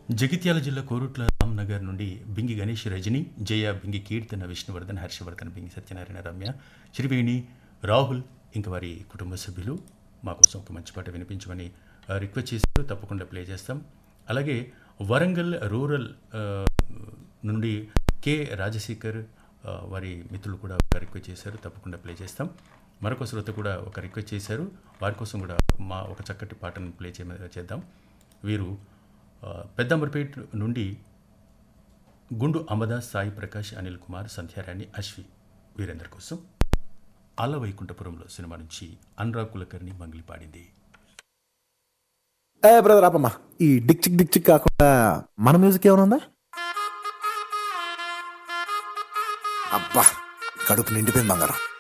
జగిత్యాల జిల్లా కోరుట్ల రామ్నగర్ నుండి బింగి గణేష్ రజని జయ బింగి కీర్తన విష్ణువర్ధన్ హర్షవర్ధన్ బింగి సత్యనారాయణ రమ్య శ్రీవేణి రాహుల్ ఇంకా వారి కుటుంబ సభ్యులు మా కోసం ఒక మంచి పాట వినిపించమని ఆ, రిక్వెస్ట్ చేశారు తప్పకుండా ప్లే చేస్తాం అలాగే వరంగల్ రూరల్ ఆ, నుండి కె రాజశేఖర్ ఆ, వారి మిత్రులు కూడా ఒక రిక్వెస్ట్ చేశారు తప్పకుండా ప్లే చేస్తాం మరొక శ్రోత కూడా ఒక రిక్వెస్ట్ చేశారు వారి కోసం కూడా మా ఒక చక్కటి పాటను ప్లే చేయ చేద్దాం వీరు ఆ, పెద్దంబర్పేట్ నుండి గుండు అమదాస్ సాయి ప్రకాష్ అనిల్ కుమార్ సంధ్యారాణి అశ్వి వీరందరి కోసం ఆల వైకుంఠపురంలో సినిమా నుంచి అనురాగ్ కులకర్ణి మంగిలి పాడింది ఏ బ్రదర్ ఆపమ్మా ఈ డిక్ చిక్ డిక్ చిక్ కాకుండా మన మ్యూజిక్ ఏమైనా ఉందా అబ్బా కడుపు నిండిపోయింది బంగారం